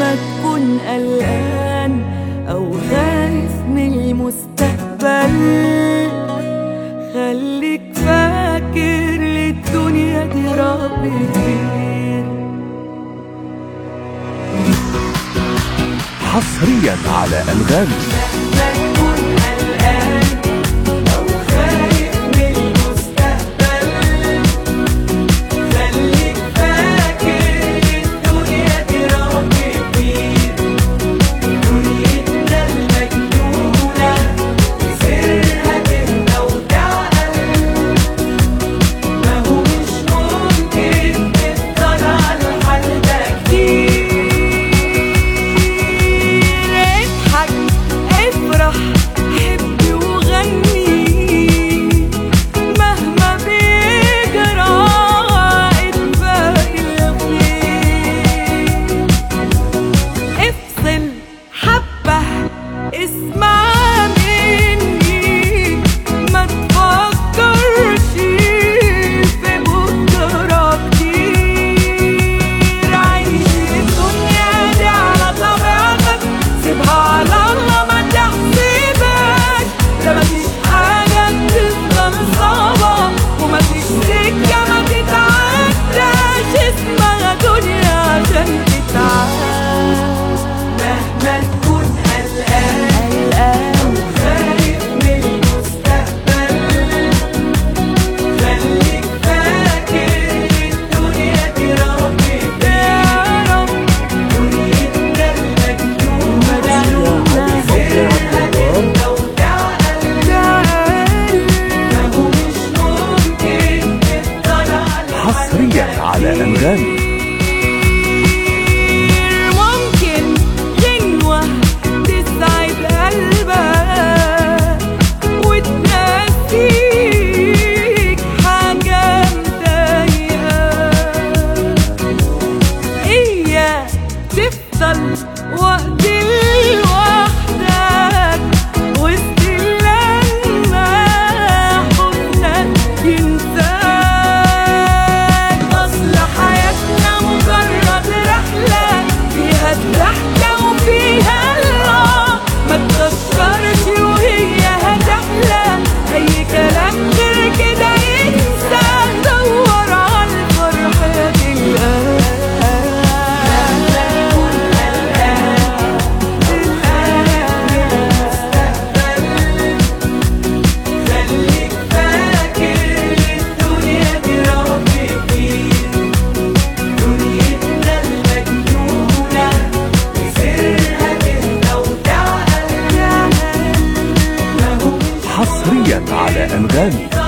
مهما تكون قلقان أو خايف من المستقبل خليك فاكر للدنيا دي رب كبير حصريا على أنغامي مهما تكون قلقان أو خايف من المستقبل خليك فاكر الدنيا دي رب كبير دنيتنا المجنونة سرها تهدى وتعقل ما هو مش ممكن تفضل على الحال ده كتير اضحك افرح حب وغني مهما بيجرى اتباقي الخير افصل حبة اسمع مني ما تفكرش في بكرة كتير عيش الدنيا دي على طبيعتك سيبها على الله ما تحسبك ده مفيش حاجة بتفضل صعبة ومفيش سكة ما تتعداش اسمها دنيا عشان تتعاش مهما تكون قلقان قلقان وخايف من المستقبل خليك فاكر الدنيا دي رب يا رب دنيتنا المجنونة سرها تهدى وتعقل ما هو مش ممكن تفضل على حصريا على أنغامي ممكن غنوة تسعد قلبك وتنسيك حاجة مضايقاك هي تفضل وقت لوحدك وسط لما حزنك ينساك أصل حياتنا مجرد رحلة فيها الضحكة وفيها الراحة ما تفكرش وهي هتحلى أي كلام غير كده ينسى دور على الفرح خليك فاكر الدنيا دي رب كبير دنيتنا المجنونة سرها تهدى وتعقل ما هو حصريا على أنغامي